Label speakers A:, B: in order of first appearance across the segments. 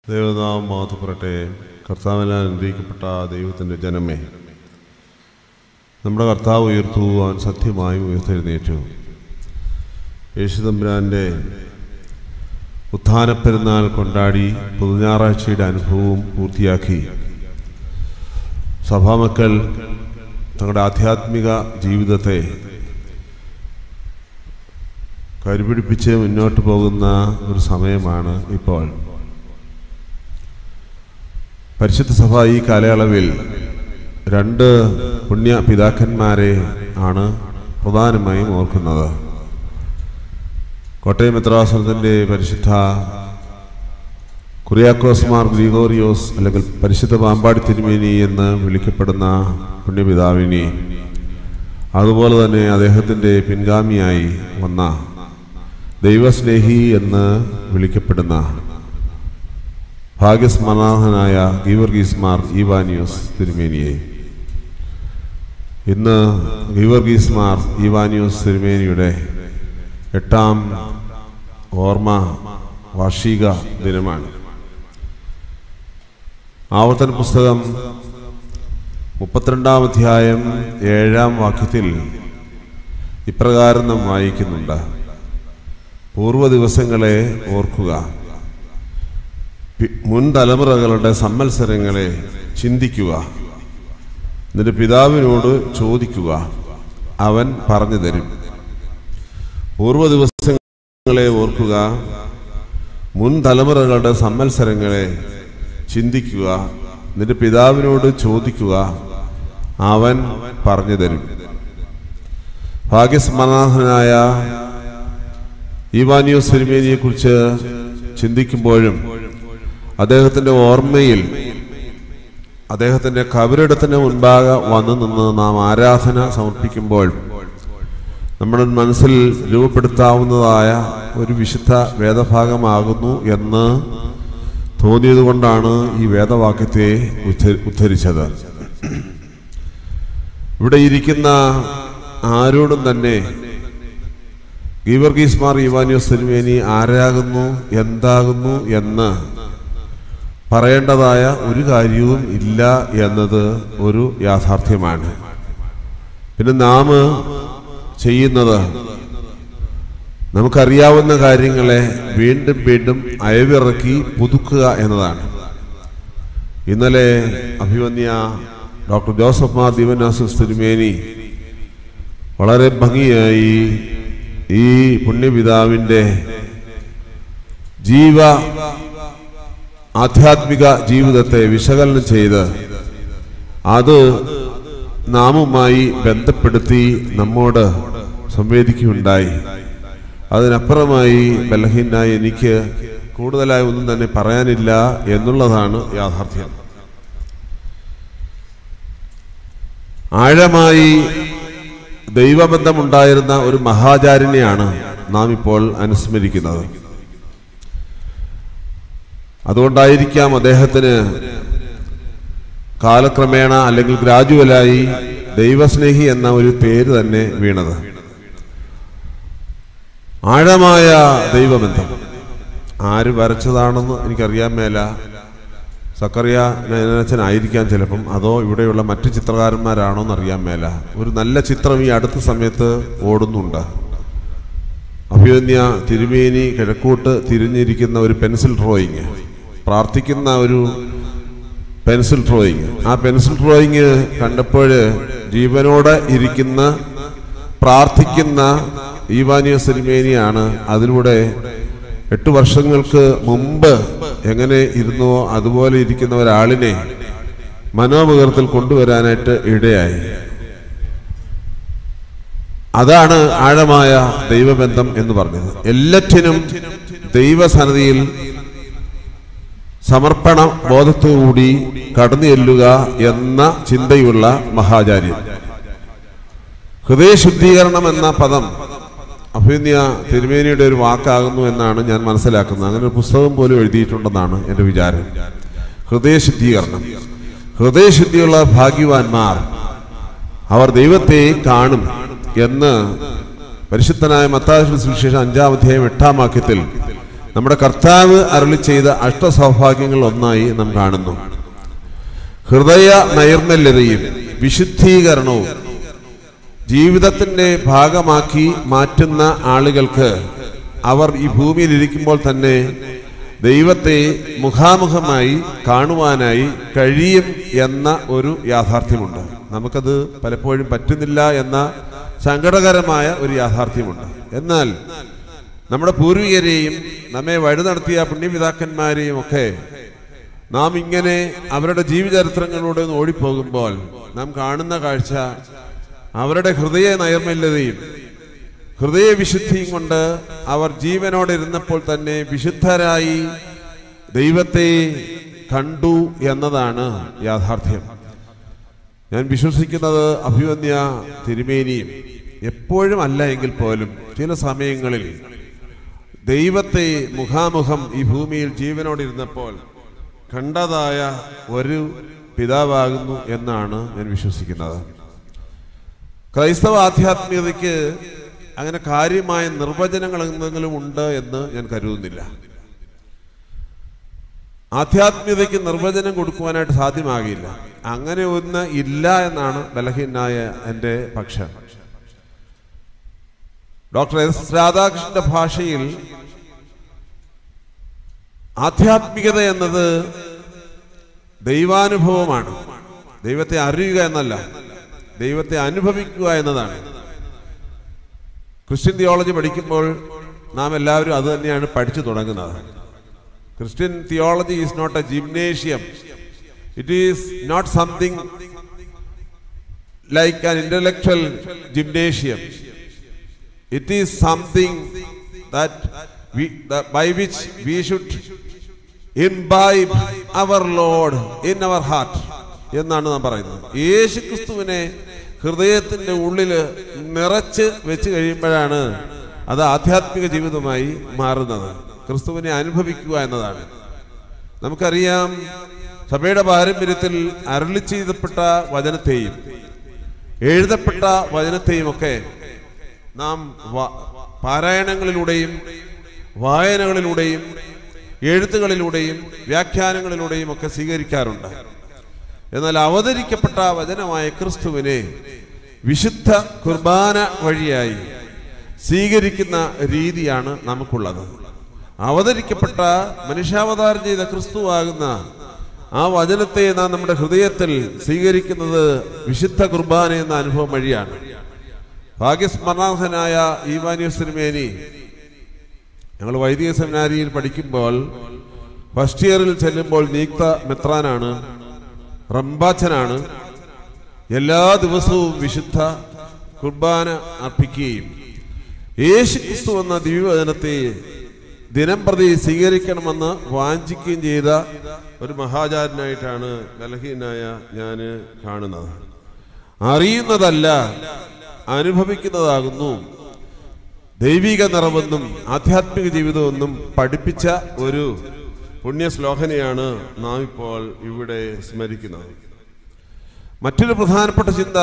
A: ദൈവനാമം മാതപ്പെടട്ടെ കർത്താവിനാൽ അനുഗ്രഹിക്കപ്പെട്ട ദൈവത്തിൻ്റെ ജനമേ നമ്മുടെ കർത്താവ് ഉയർത്തു അവൻ സത്യമായും ഉയർത്തെഴുന്നേറ്റു യേശുതമ്പുരാൻ്റെ ഉത്ഥാനപ്പെരുന്നാൾ കൊണ്ടാടി പുതുഞാറാഴ്ചയുടെ അനുഭവവും പൂർത്തിയാക്കി സഭാമക്കൾ തങ്ങളുടെ ആധ്യാത്മിക ജീവിതത്തെ കരുപിടിപ്പിച്ച് മുന്നോട്ട് പോകുന്ന ഒരു സമയമാണ് ഇപ്പോൾ പരിശുദ്ധ സഭ ഈ കാലയളവിൽ രണ്ട് പുണ്യ പിതാക്കന്മാരെ ആണ് പ്രധാനമായും ഓർക്കുന്നത് കോട്ടയം മെത്രാസനത്തിൻ്റെ പരിശുദ്ധ കുറിയാക്കോസ് മാർ ഗ്രിഗോറിയോസ് അല്ലെങ്കിൽ പരിശുദ്ധ പാമ്പാടി തിരുമേനി എന്ന് വിളിക്കപ്പെടുന്ന പുണ്യപിതാവിനെ അതുപോലെ തന്നെ അദ്ദേഹത്തിൻ്റെ പിൻഗാമിയായി വന്ന ദൈവസ്നേഹി എന്ന് വിളിക്കപ്പെടുന്ന ഭാഗ്യസ്മനാഥനായ ഗീവർഗീസ് മാർ ഈവാനിയോസ് തിരുമേനിയെ ഇന്ന് ഗീവർഗീസ് മാർ ഈവാനിയോസ് തിരുമേനിയുടെ എട്ടാം ഓർമ്മ വാർഷിക ദിനമാണ് ആവർത്തന പുസ്തകം മുപ്പത്തിരണ്ടാം അധ്യായം ഏഴാം വാക്യത്തിൽ ഇപ്രകാരം നാം വായിക്കുന്നുണ്ട് പൂർവ്വ ദിവസങ്ങളെ ഓർക്കുക പി- മുൻ തലമുറകളുടെ സമ്മത്സരങ്ങളെ ചിന്തിക്കുക എന്നിട്ട് പിതാവിനോട് ചോദിക്കുക അവൻ പറഞ്ഞു തരും പൂർവ്വ ദിവസങ്ങളെ ഓർക്കുക മുൻ തലമുറകളുടെ സമ്മത്സരങ്ങളെ ചിന്തിക്കുക എന്നിട്ട് പിതാവിനോട് ചോദിക്കുക അവൻ പറഞ്ഞു തരും ഭാഗ്യസ്മനാഥനായ ഈവാനിയോസ് സിനിമേനിയെ കുറിച്ച് ചിന്തിക്കുമ്പോഴും അദ്ദേഹത്തിന്റെ ഓർമ്മയിൽ അദ്ദേഹത്തിന്റെ കബറിടത്തിന് മുൻപാകെ വന്നു നിന്ന് നാം ആരാധന സമർപ്പിക്കുമ്പോൾ നമ്മുടെ മനസ്സിൽ രൂപപ്പെടുത്താവുന്നതായ ഒരു വിശുദ്ധ വേദഭാഗമാകുന്നു എന്ന് തോന്നിയത് കൊണ്ടാണ് ഈ വേദവാക്യത്തെ ഉദ്ധ- ഉദ്ധരിച്ചത് ഇവിടെ ഇരിക്കുന്ന ആരോടും തന്നെ ഗീവർഗീസ് മാർ ഇവാനിയോസ് തിരുമേനി ആരാകുന്നു എന്താകുന്നു എന്ന് പറയേണ്ടതായ ഒരു കാര്യവും ഇല്ല എന്നത് ഒരു യാഥാർത്ഥ്യമാണ് പിന്നെ നാം ചെയ്യുന്നത് നമുക്കറിയാവുന്ന കാര്യങ്ങളെ വീണ്ടും വീണ്ടും അയവിറക്കി പുതുക്കുക എന്നതാണ് ഇന്നലെ അഭിമന്യ ഡോക്ടർ ജോസഫ് മാർ ദീവനാസസ് തിരുമേനി വളരെ ഭംഗിയായി ഈ പുണ്യപിതാവിൻ്റെ ജീവ ആധ്യാത്മിക ജീവിതത്തെ വിശകലനം ചെയ്ത് അത് നാമുമായി ബന്ധപ്പെടുത്തി നമ്മോട് സംവേദിക്കുകയുണ്ടായി അതിനപ്പുറമായി ബലഹീനായി എനിക്ക് കൂടുതലായി ഒന്നും തന്നെ പറയാനില്ല എന്നുള്ളതാണ് യാഥാർത്ഥ്യം ആഴമായി ദൈവബന്ധമുണ്ടായിരുന്ന ഒരു മഹാചാര്യനെയാണ് നാം ഇപ്പോൾ അനുസ്മരിക്കുന്നത് അതുകൊണ്ടായിരിക്കാം അദ്ദേഹത്തിന് കാലക്രമേണ അല്ലെങ്കിൽ ഗ്രാജുവലായി ദൈവസ്നേഹി എന്ന ഒരു പേര് തന്നെ വീണത് ആഴമായ ദൈവബന്ധം ആര് വരച്ചതാണെന്ന് എനിക്കറിയാൻ മേല സക്കറിയ നയനച്ചനായിരിക്കാം ചിലപ്പം അതോ ഇവിടെയുള്ള മറ്റു ചിത്രകാരന്മാരാണോ എന്ന് അറിയാൻ മേല ഒരു നല്ല ചിത്രം ഈ അടുത്ത സമയത്ത് ഓടുന്നുണ്ട് അഭിമന്യ തിരുമേനി കിഴക്കോട്ട് തിരിഞ്ഞിരിക്കുന്ന ഒരു പെൻസിൽ ഡ്രോയിങ് പ്രാർത്ഥിക്കുന്ന ഒരു പെൻസിൽ ഡ്രോയിങ് ആ പെൻസിൽ ഡ്രോയിങ് കണ്ടപ്പോൾ ജീവനോടെ ഇരിക്കുന്ന പ്രാർത്ഥിക്കുന്ന ഈവാനിയ സിനിമേനിയാണ് അതിലൂടെ എട്ട് വർഷങ്ങൾക്ക് മുമ്പ് എങ്ങനെ ഇരുന്നുവോ അതുപോലെ ഇരിക്കുന്ന ഒരാളിനെ മനോമുഖത്തിൽ കൊണ്ടുവരാനായിട്ട് ഇടയായി അതാണ് ആഴമായ ദൈവബന്ധം എന്ന് പറഞ്ഞത് എല്ലാറ്റിനും ദൈവസന്നിധിയിൽ സമർപ്പണ ബോധത്തോടുകൂടി കടന്നു ചെല്ലുക എന്ന ചിന്തയുള്ള മഹാചാര്യൻ ഹൃദയശുദ്ധീകരണം എന്ന പദം അഭിന്യ തിരുമേനിയുടെ ഒരു വാക്കാകുന്നു എന്നാണ് ഞാൻ മനസ്സിലാക്കുന്നത് അങ്ങനെ ഒരു പുസ്തകം പോലും എഴുതിയിട്ടുണ്ടെന്നാണ് എൻ്റെ വിചാരം ഹൃദയശുദ്ധീകരണം ഹൃദയശുദ്ധിയുള്ള ഭാഗ്യവാന്മാർ അവർ ദൈവത്തെ കാണും എന്ന് പരിശുദ്ധനായ മത്തായ സുവിശേഷം അഞ്ചാം അധ്യായം എട്ടാം വാക്യത്തിൽ നമ്മുടെ കർത്താവ് അരുളി ചെയ്ത അഷ്ടസൗഭാഗ്യങ്ങൾ ഒന്നായി നാം കാണുന്നു ഹൃദയ നൈർമല്യതയും വിശുദ്ധീകരണവും ജീവിതത്തിന്റെ ഭാഗമാക്കി മാറ്റുന്ന ആളുകൾക്ക് അവർ ഈ ഭൂമിയിൽ ഇരിക്കുമ്പോൾ തന്നെ ദൈവത്തെ മുഖാമുഖമായി കാണുവാനായി കഴിയും എന്ന ഒരു യാഥാർത്ഥ്യമുണ്ട് നമുക്കത് പലപ്പോഴും പറ്റുന്നില്ല എന്ന സങ്കടകരമായ ഒരു യാഥാർത്ഥ്യമുണ്ട് എന്നാൽ നമ്മുടെ പൂർവികരെയും നമ്മെ വഴി നടത്തിയ പുണ്യപിതാക്കന്മാരെയും ഒക്കെ നാം ഇങ്ങനെ അവരുടെ ജീവചരിത്രങ്ങളിലൂടെ ഒന്ന് ഓടിപ്പോകുമ്പോൾ നാം കാണുന്ന കാഴ്ച അവരുടെ ഹൃദയ നൈർമല്യതയും ഹൃദയ വിശുദ്ധിയും കൊണ്ട് അവർ ജീവനോടെ ഇരുന്നപ്പോൾ തന്നെ വിശുദ്ധരായി ദൈവത്തെ കണ്ടു എന്നതാണ് യാഥാർത്ഥ്യം ഞാൻ വിശ്വസിക്കുന്നത് അഭിമന്യ തിരുമേനിയും എപ്പോഴും അല്ല എങ്കിൽ പോലും ചില സമയങ്ങളിൽ ദൈവത്തെ മുഖാമുഖം ഈ ഭൂമിയിൽ ജീവനോടിരുന്നപ്പോൾ കണ്ടതായ ഒരു പിതാവാകുന്നു എന്നാണ് ഞാൻ വിശ്വസിക്കുന്നത് ക്രൈസ്തവ ആധ്യാത്മികതയ്ക്ക് അങ്ങനെ കാര്യമായ നിർവചനങ്ങൾ എന്തെങ്കിലും ഉണ്ട് എന്ന് ഞാൻ കരുതുന്നില്ല ആധ്യാത്മികതയ്ക്ക് നിർവചനം കൊടുക്കുവാനായിട്ട് സാധ്യമാകില്ല അങ്ങനെ ഒന്ന് ഇല്ല എന്നാണ് ബലഹീനായ എൻ്റെ പക്ഷം ഡോക്ടർ എസ് രാധാകൃഷ്ണന്റെ ഭാഷയിൽ ആധ്യാത്മികത എന്നത് ദൈവാനുഭവമാണ് ദൈവത്തെ അറിയുക എന്നല്ല ദൈവത്തെ അനുഭവിക്കുക എന്നതാണ് ക്രിസ്ത്യൻ തിയോളജി പഠിക്കുമ്പോൾ നാം എല്ലാവരും അത് തന്നെയാണ് പഠിച്ചു തുടങ്ങുന്നത് Christian theology is not a gymnasium it is not something like an intellectual gymnasium it is something that we that by which we should imbibe our lord in our heart എന്നാണ് നാം പറയുന്നത് യേശു ക്രിസ്തുവിനെ ഹൃദയത്തിന്റെ ഉള്ളിൽ നിറച്ച് വെച്ച് കഴിയുമ്പോഴാണ് അത് ആധ്യാത്മിക ജീവിതമായി മാറുന്നത് ക്രിസ്തുവിനെ അനുഭവിക്കുക എന്നതാണ് നമുക്കറിയാം സഭയുടെ പാരമ്പര്യത്തിൽ അരളി ചെയ്തപ്പെട്ട വചനത്തെയും എഴുതപ്പെട്ട വചനത്തെയും ഒക്കെ നാം വ- പാരായണങ്ങളിലൂടെയും വായനകളിലൂടെയും എഴുത്തുകളിലൂടെയും വ്യാഖ്യാനങ്ങളിലൂടെയും ഒക്കെ സ്വീകരിക്കാറുണ്ട് എന്നാൽ അവതരിക്കപ്പെട്ട വചനമായ ക്രിസ്തുവിനെ വിശുദ്ധ കുർബാന വഴിയായി സ്വീകരിക്കുന്ന രീതിയാണ് നമുക്കുള്ളത് അവതരിക്കപ്പെട്ട മനുഷ്യാവതാരം ചെയ്ത ക്രിസ്തുവാകുന്ന ആ വചനത്തെ നാം നമ്മുടെ ഹൃദയത്തിൽ സ്വീകരിക്കുന്നത് വിശുദ്ധ കുർബാന എന്ന അനുഭവം വഴിയാണ് ഭാഗ്യസ്മരണാർഹനായ ഈവാനിയസ് തിരുമേനി ഞങ്ങൾ വൈദിക സെമിനാരിയിൽ പഠിക്കുമ്പോൾ ഫസ്റ്റ് ഇയറിൽ ചെല്ലുമ്പോൾ നിയുക്ത മെത്രാനാണ് റംബാച്ചനാണ് എല്ലാ ദിവസവും വിശുദ്ധ കുർബാന അർപ്പിക്കുകയും യേശു ക്രിസ്തു എന്ന ദിവ്യവചനത്തെ ദിനം പ്രതി സ്വീകരിക്കണമെന്ന് വാഞ്ചിക്കുകയും ചെയ്ത ഒരു മഹാചാരനായിട്ടാണ് ബലഹീനായ ഞാൻ കാണുന്നത് അറിയുന്നതല്ല അനുഭവിക്കുന്നതാകുന്നു ദൈവിക നിറവെന്നും ആധ്യാത്മിക ജീവിതമെന്നും പഠിപ്പിച്ച ഒരു പുണ്യശ്ലോകനെയാണ് നാം ഇപ്പോൾ ഇവിടെ സ്മരിക്കുന്നത് മറ്റൊരു പ്രധാനപ്പെട്ട ചിന്ത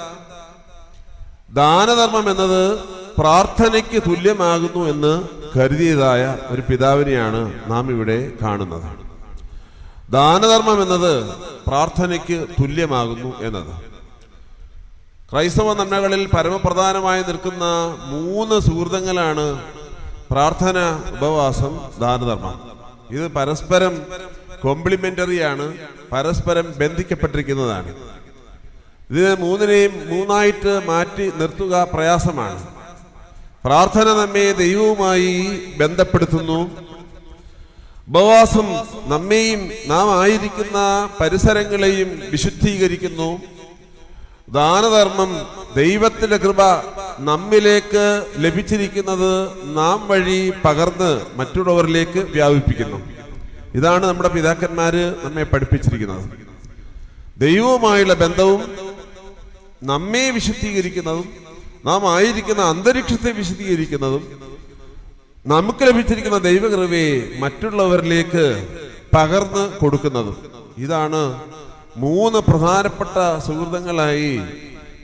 A: ദാനധർമ്മം എന്നത് പ്രാർത്ഥനയ്ക്ക് തുല്യമാകുന്നു എന്ന് കരുതിയതായ ഒരു പിതാവിനെയാണ് നാം ഇവിടെ കാണുന്നത് ദാനധർമ്മം എന്നത് പ്രാർത്ഥനയ്ക്ക് തുല്യമാകുന്നു എന്നത് ക്രൈസ്തവ നന്മകളിൽ പരമപ്രധാനമായി നിൽക്കുന്ന മൂന്ന് സുഹൃതങ്ങളാണ് പ്രാർത്ഥന ഉപവാസം ദാനധർമ്മം ഇത് പരസ്പരം കോംപ്ലിമെന്ററിയാണ് പരസ്പരം ബന്ധിക്കപ്പെട്ടിരിക്കുന്നതാണ് ഇതിനെ മൂന്നിനെയും മൂന്നായിട്ട് മാറ്റി നിർത്തുക പ്രയാസമാണ് പ്രാർത്ഥന നമ്മെ ദൈവവുമായി ബന്ധപ്പെടുത്തുന്നു ഉപവാസം നമ്മെയും നാം ആയിരിക്കുന്ന പരിസരങ്ങളെയും വിശുദ്ധീകരിക്കുന്നു ദാനധർമ്മം ദൈവത്തിന്റെ കൃപ നമ്മിലേക്ക് ലഭിച്ചിരിക്കുന്നത് നാം വഴി പകർന്ന് മറ്റുള്ളവരിലേക്ക് വ്യാപിപ്പിക്കുന്നു ഇതാണ് നമ്മുടെ പിതാക്കന്മാര് നമ്മെ പഠിപ്പിച്ചിരിക്കുന്നത് ദൈവവുമായുള്ള ബന്ധവും നമ്മെ വിശുദ്ധീകരിക്കുന്നതും നാം ആയിരിക്കുന്ന അന്തരീക്ഷത്തെ വിശുദ്ധീകരിക്കുന്നതും നമുക്ക് ലഭിച്ചിരിക്കുന്ന ദൈവകൃപയെ മറ്റുള്ളവരിലേക്ക് പകർന്ന് കൊടുക്കുന്നതും ഇതാണ് മൂന്ന് പ്രധാനപ്പെട്ട സുഹൃതങ്ങളായി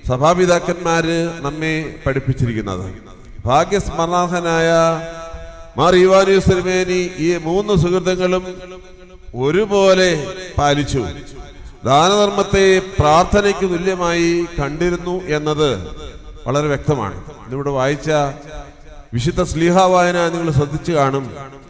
A: സഭാപിതാക്കന്മാര് നമ്മെ പഠിപ്പിച്ചിരിക്കുന്നത് ഭാഗ്യസ്മരണാർഹനായ മാർ ഇവാനിയോസ് തിരുമേനി ഈ മൂന്ന് സുഹൃത്തുക്കളും ഒരുപോലെ പാലിച്ചു ദാനധർമ്മത്തെ പ്രാർത്ഥനയ്ക്ക് തുല്യമായി കണ്ടിരുന്നു എന്നത് വളരെ വ്യക്തമാണ് ഇതിവിടെ വായിച്ച വിശുദ്ധ സ്ലീഹ വായന നിങ്ങൾ ശ്രദ്ധിച്ചു കാണും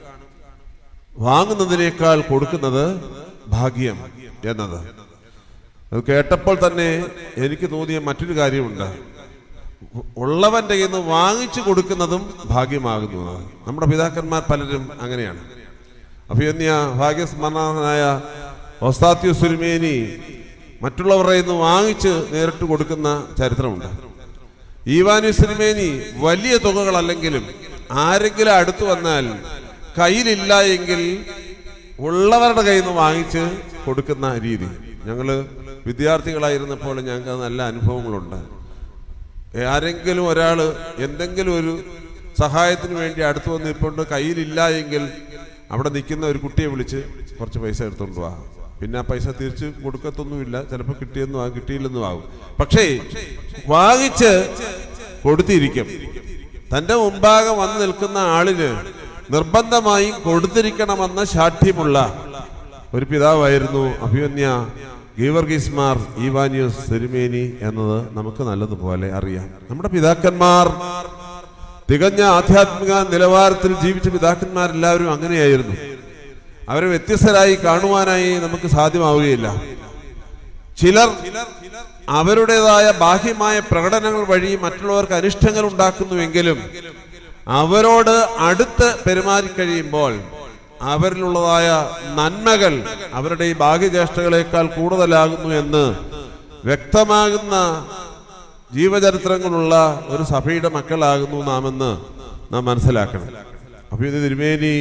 A: വാങ്ങുന്നതിനേക്കാൾ കൊടുക്കുന്നത് ഭാഗ്യം എന്നത് അത് കേട്ടപ്പോൾ തന്നെ എനിക്ക് തോന്നിയ മറ്റൊരു കാര്യമുണ്ട് ഉള്ളവന്റെ കയ്യിൽ നിന്ന് വാങ്ങിച്ചു കൊടുക്കുന്നതും ഭാഗ്യമാകുന്നു നമ്മുടെ പിതാക്കന്മാർ പലരും അങ്ങനെയാണ് അഭിയന്യ ഭാഗ്യസ്മരണനായ ഒസ്താത്യ സുരുമേനി മറ്റുള്ളവരുടെ നിന്ന് വാങ്ങിച്ച് നേരിട്ട് കൊടുക്കുന്ന ചരിത്രമുണ്ട് ഈവാനു സിനിമേനി വലിയ തുകകളല്ലെങ്കിലും ആരെങ്കിലും അടുത്ത് വന്നാൽ കയ്യിലില്ല എങ്കിൽ ഉള്ളവരുടെ കയ്യിൽ നിന്ന് വാങ്ങിച്ച് കൊടുക്കുന്ന രീതി ഞങ്ങൾ വിദ്യാർത്ഥികളായിരുന്നപ്പോൾ ഞങ്ങൾക്ക് നല്ല അനുഭവങ്ങളുണ്ട് ആരെങ്കിലും ഒരാൾ എന്തെങ്കിലും ഒരു സഹായത്തിന് വേണ്ടി അടുത്ത് വന്ന് ഇപ്പോണ്ട് കയ്യിലില്ല എങ്കിൽ അവിടെ നിൽക്കുന്ന ഒരു കുട്ടിയെ വിളിച്ച് കുറച്ച് പൈസ എടുത്തോണ്ട് വാ പിന്നെ ആ പൈസ തിരിച്ച് കൊടുക്കത്തൊന്നുമില്ല ചിലപ്പോൾ കിട്ടിയെന്നും ആകും കിട്ടിയില്ലെന്നും ആകും പക്ഷേ വാങ്ങിച്ച് കൊടുത്തിരിക്കും തന്റെ മുമ്പാകെ വന്ന് നിൽക്കുന്ന ആളിന് നിർബന്ധമായും കൊടുത്തിരിക്കണമെന്ന ശാഠ്യമുള്ള ഒരു പിതാവായിരുന്നു അഭിമന്യ ഗീവർഗീസ്മാർ ഈവാനിയോസ് സെരുമേനി എന്നത് നമുക്ക് നല്ലതുപോലെ അറിയാം നമ്മുടെ പിതാക്കന്മാർ തികഞ്ഞ ആധ്യാത്മിക നിലവാരത്തിൽ ജീവിച്ച പിതാക്കന്മാരെല്ലാവരും അങ്ങനെയായിരുന്നു അവരെ വ്യത്യസ്തരായി കാണുവാനായി നമുക്ക് സാധ്യമാവുകയില്ല ചിലർ അവരുടേതായ ബാഹ്യമായ പ്രകടനങ്ങൾ വഴി മറ്റുള്ളവർക്ക് അനിഷ്ടങ്ങൾ ഉണ്ടാക്കുന്നുവെങ്കിലും അവരോട് അടുത്ത് പെരുമാറിക്കഴിയുമ്പോൾ അവരിലുള്ളതായ നന്മകൾ അവരുടെ ഈ ഭാഗ്യചേഷ്ടകളെക്കാൾ കൂടുതലാകുന്നു എന്ന് വ്യക്തമാകുന്ന ജീവചരിത്രങ്ങളുള്ള ഒരു സഭയുടെ മക്കളാകുന്നു നാമെന്ന് നാം മനസ്സിലാക്കണം അപ്പൊ ഇത് തിരുമേനി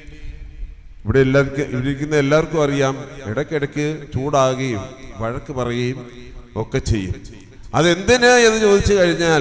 A: ഇവിടെ എല്ലാവർക്കും ഇവിടെ ഇരിക്കുന്ന എല്ലാവർക്കും അറിയാം ഇടയ്ക്കിടയ്ക്ക് ചൂടാകുകയും വഴക്ക് പറയുകയും ഒക്കെ ചെയ്യും അതെന്തിന് എന്ന് ചോദിച്ചു കഴിഞ്ഞാൽ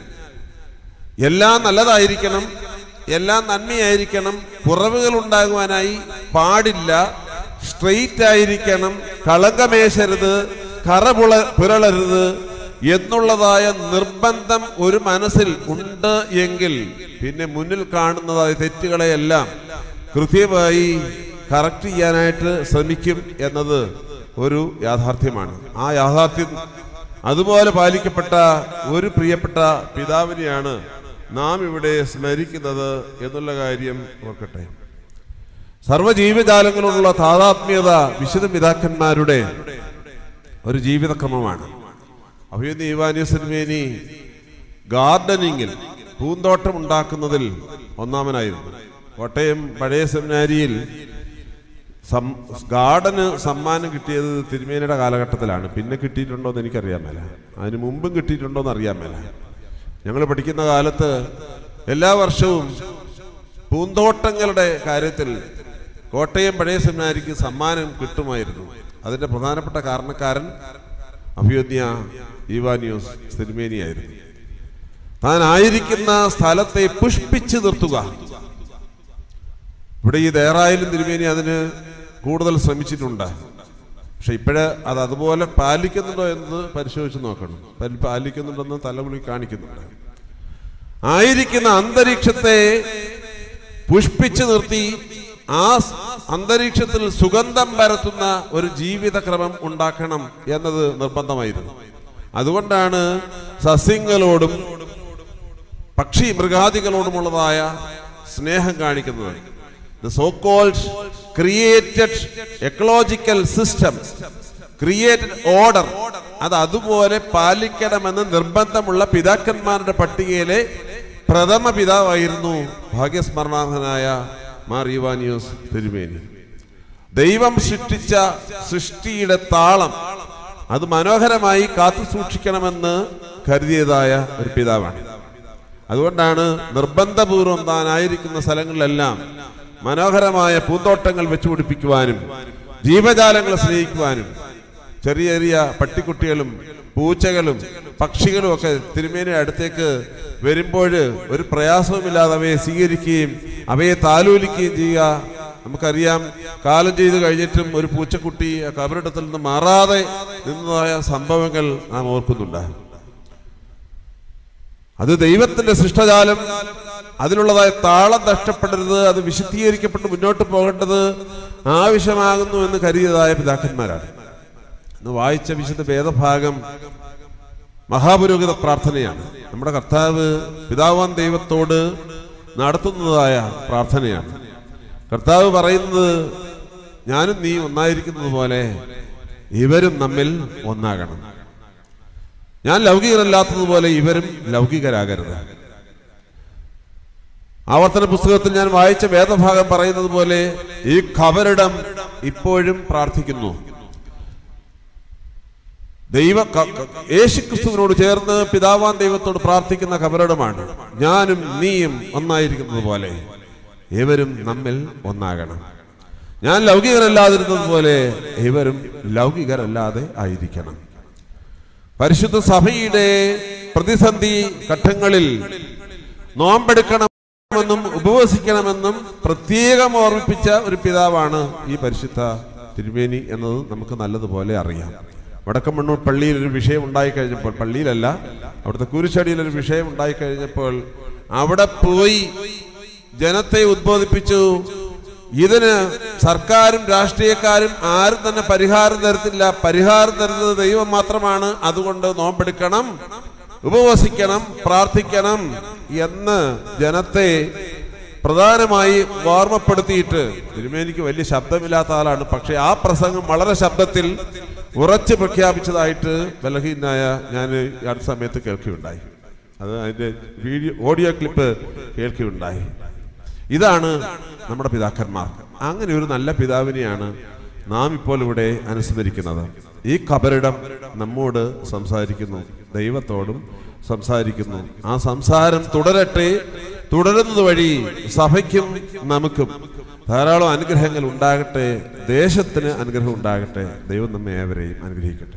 A: എല്ലാം നല്ലതായിരിക്കണം എല്ലാം നന്മയായിരിക്കണം കുറവുകൾ ഉണ്ടാകുവാനായി പാടില്ല സ്ട്രെയിറ്റ് ആയിരിക്കണം കളങ്കമേശരുത് കറ പുള പുരളരുത് എന്നുള്ളതായ നിർബന്ധം ഒരു മനസ്സിൽ ഉണ്ട് എങ്കിൽ പിന്നെ മുന്നിൽ കാണുന്നതായ തെറ്റുകളെയെല്ലാം കൃത്യമായി കറക്റ്റ് ചെയ്യാനായിട്ട് ശ്രമിക്കും എന്നത് ഒരു യാഥാർത്ഥ്യമാണ് ആ യാഥാർത്ഥ്യം അതുപോലെ പാലിക്കപ്പെട്ട ഒരു പ്രിയപ്പെട്ട പിതാവിനെയാണ് നാം ഇവിടെ സ്മരിക്കുന്നത് എന്നുള്ള കാര്യം ഓർക്കട്ടെ സർവ്വജീവജാലങ്ങളോടുള്ള താതാത്മ്യത വിശുദ്ധ പിതാക്കന്മാരുടെ ഒരു ജീവിതക്രമമാണ് അഭിയന്യ ഇവാനിയസിൻമേനി ഗാർഡനിങ്ങിൽ പൂന്തോട്ടം ഉണ്ടാക്കുന്നതിൽ ഒന്നാമനായിരുന്നു കോട്ടയം പഴയ സെമിനാരിയിൽ സം ഗാർഡന് സമ്മാനം കിട്ടിയത് തിരുമേനിയുടെ കാലഘട്ടത്തിലാണ് പിന്നെ കിട്ടിയിട്ടുണ്ടോ എന്ന് എനിക്കറിയാൻ മേല അതിന് മുമ്പും കിട്ടിയിട്ടുണ്ടോ എന്ന് അറിയാൻ മേല ഞങ്ങൾ പഠിക്കുന്ന കാലത്ത് എല്ലാ വർഷവും പൂന്തോട്ടങ്ങളുടെ കാര്യത്തിൽ കോട്ടയം പഴയ സെമിനാരിക്ക് സമ്മാനം കിട്ടുമായിരുന്നു അതിന്റെ പ്രധാനപ്പെട്ട കാരണക്കാരൻ അഭിയോദ്യ ഈവാനിയോസ് തിരുമേനിയായിരുന്നു താൻ ആയിരിക്കുന്ന സ്ഥലത്തെ പുഷ്പിച്ചു നിർത്തുക ഇവിടെ ഈ ദേറായാലും തിരുമേനി അതിന് കൂടുതൽ ശ്രമിച്ചിട്ടുണ്ട് പക്ഷെ ഇപ്പോഴ് അത് അതുപോലെ പാലിക്കുന്നുണ്ടോ എന്ന് പരിശോധിച്ച് നോക്കണം പാലി- പാലിക്കുന്നുണ്ടെന്ന് തലമുടി കാണിക്കുന്നുണ്ട് ആയിരിക്കുന്ന അന്തരീക്ഷത്തെ പുഷ്പിച്ചു നിർത്തി ആ സ് അന്തരീക്ഷത്തിൽ സുഗന്ധം പരത്തുന്ന ഒരു ജീവിതക്രമം ഉണ്ടാക്കണം എന്നത് നിർബന്ധമായിരുന്നു അതുകൊണ്ടാണ് സസ്യങ്ങളോടും പക്ഷി മൃഗാദികളോടുമുള്ളതായ സ്നേഹം കാണിക്കുന്നത് the so called created ecological system created order അത് അതുപോലെ പാലിക്കണമെന്ന് നിർബന്ധമുള്ള പിതാക്കന്മാരുടെ പട്ടികയിലെ പ്രഥമ പിതാവായിരുന്നു ഭാഗ്യസ്മരണാർഹനായ മാർ ഇവാനിയോസ് തിരുമേനി ദൈവം സൃഷ്ടിച്ച സൃഷ്ടിയുടെ താളം അത് മനോഹരമായി കാത്തു സൂക്ഷിക്കണമെന്ന് കരുതിയതായ ഒരു പിതാവാണ് അതുകൊണ്ടാണ് നിർബന്ധപൂർവം താൻ ആയിരിക്കുന്ന സ്ഥലങ്ങളിലെല്ലാം മനോഹരമായ പൂന്തോട്ടങ്ങൾ വെച്ചുപിടിപ്പിക്കുവാനും ജീവജാലങ്ങളെ സ്നേഹിക്കുവാനും ചെറിയ ചെറിയ പട്ടിക്കുട്ടികളും പൂച്ചകളും പക്ഷികളും ഒക്കെ തിരുമേനി അടുത്തേക്ക് വരുമ്പോൾ ഒരു പ്രയാസവുമില്ലാതെ അവയെ സ്വീകരിക്കുകയും അവയെ താലോലിക്കുകയും ചെയ്യുക നമുക്കറിയാം കാലം ചെയ്ത് കഴിഞ്ഞിട്ടും ഒരു പൂച്ചക്കുട്ടി ആ കബറിടത്തിൽ നിന്ന് മാറാതെ നിന്നതായ സംഭവങ്ങൾ നാം ഓർക്കുന്നുണ്ട് അത് ദൈവത്തിന്റെ സൃഷ്ടജാലം അതിലുള്ളതായ താളം നഷ്ടപ്പെടരുത് അത് വിശുദ്ധീകരിക്കപ്പെട്ട് മുന്നോട്ട് പോകേണ്ടത് ആവശ്യമാകുന്നു എന്ന് കരുതിയതായ പിതാക്കന്മാരാണ് ഇന്ന് വായിച്ച വിശുദ്ധ വേദഭാഗം മഹാപുരോഹിത പ്രാർത്ഥനയാണ് നമ്മുടെ കർത്താവ് പിതാവാൻ ദൈവത്തോട് നടത്തുന്നതായ പ്രാർത്ഥനയാണ് കർത്താവ് പറയുന്നത് ഞാനും നീ ഒന്നായിരിക്കുന്നത് പോലെ ഇവരും നമ്മിൽ ഒന്നാകണം ഞാൻ ലൗകികരല്ലാത്തതുപോലെ ഇവരും ലൗകികരാകരുത് ആവർത്തന പുസ്തകത്തിൽ ഞാൻ വായിച്ച വേദഭാഗം പറയുന്നത് പോലെ ഈ ഖബറിടം ഇപ്പോഴും പ്രാർത്ഥിക്കുന്നു ദൈവ ക- ക- യേശുക്രിസ്തുവിനോട് ചേർന്ന് പിതാവാൻ ദൈവത്തോട് പ്രാർത്ഥിക്കുന്ന കബറിടമാണ് ഞാനും നീയും ഒന്നായിരിക്കുന്നത് പോലെ ഇവരും നമ്മിൽ ഒന്നാകണം ഞാൻ ലൗകികരല്ലാതിരുന്നത് പോലെ ഇവരും ലൗകികരല്ലാതെ ആയിരിക്കണം പരിശുദ്ധ സഭയുടെ പ്രതിസന്ധി ഘട്ടങ്ങളിൽ നോമ്പെടുക്കണമെന്നും ഉപവസിക്കണമെന്നും പ്രത്യേകം ഓർമ്മിപ്പിച്ച ഒരു പിതാവാണ് ഈ പരിശുദ്ധ തിരുമേനി എന്നത് നമുക്ക് നല്ലതുപോലെ അറിയാം വടക്കമണ്ണൂർ പള്ളിയിൽ ഒരു വിഷയം ഉണ്ടായി കഴിഞ്ഞപ്പോൾ പള്ളിയിലല്ല അവിടുത്തെ കുരിശടിയിൽ ഒരു വിഷയം ഉണ്ടായി കഴിഞ്ഞപ്പോൾ അവിടെ പോയി ജനത്തെ ഉദ്ബോധിപ്പിച്ചു ഇതിന് സർക്കാരും രാഷ്ട്രീയക്കാരും ആരും തന്നെ പരിഹാരം തരത്തില്ല പരിഹാരം തരുന്നത് ദൈവം മാത്രമാണ് അതുകൊണ്ട് നോമ്പെടുക്കണം ഉപവസിക്കണം പ്രാർത്ഥിക്കണം എന്ന് ജനത്തെ പ്രധാനമായി ഓർമ്മപ്പെടുത്തിയിട്ട് തിരുമേനിക്ക് വലിയ ശബ്ദമില്ലാത്ത ആളാണ് പക്ഷെ ആ പ്രസംഗം വളരെ ശബ്ദത്തിൽ ഉറച്ചു പ്രഖ്യാപിച്ചതായിട്ട് ബലഹീനായ ഞാൻ ഈ അടുത്ത സമയത്ത് കേൾക്കുകയുണ്ടായി അത് അതിന്റെ വീഡിയോ ഓഡിയോ ക്ലിപ്പ് കേൾക്കുകയുണ്ടായി ഇതാണ് നമ്മുടെ പിതാക്കന്മാർ അങ്ങനെ ഒരു നല്ല പിതാവിനെയാണ് നാം ഇപ്പോൾ ഇവിടെ അനുസ്മരിക്കുന്നത് ഈ കബറിടം നമ്മോട് സംസാരിക്കുന്നു ദൈവത്തോടും സംസാരിക്കുന്നു ആ സംസാരം തുടരട്ടെ തുടരുന്നത് വഴി സഭയ്ക്കും നമുക്കും ധാരാളം അനുഗ്രഹങ്ങൾ ഉണ്ടാകട്ടെ ദേശത്തിന് അനുഗ്രഹം ഉണ്ടാകട്ടെ ദൈവം നമ്മെ ഏവരെയും അനുഗ്രഹിക്കട്ടെ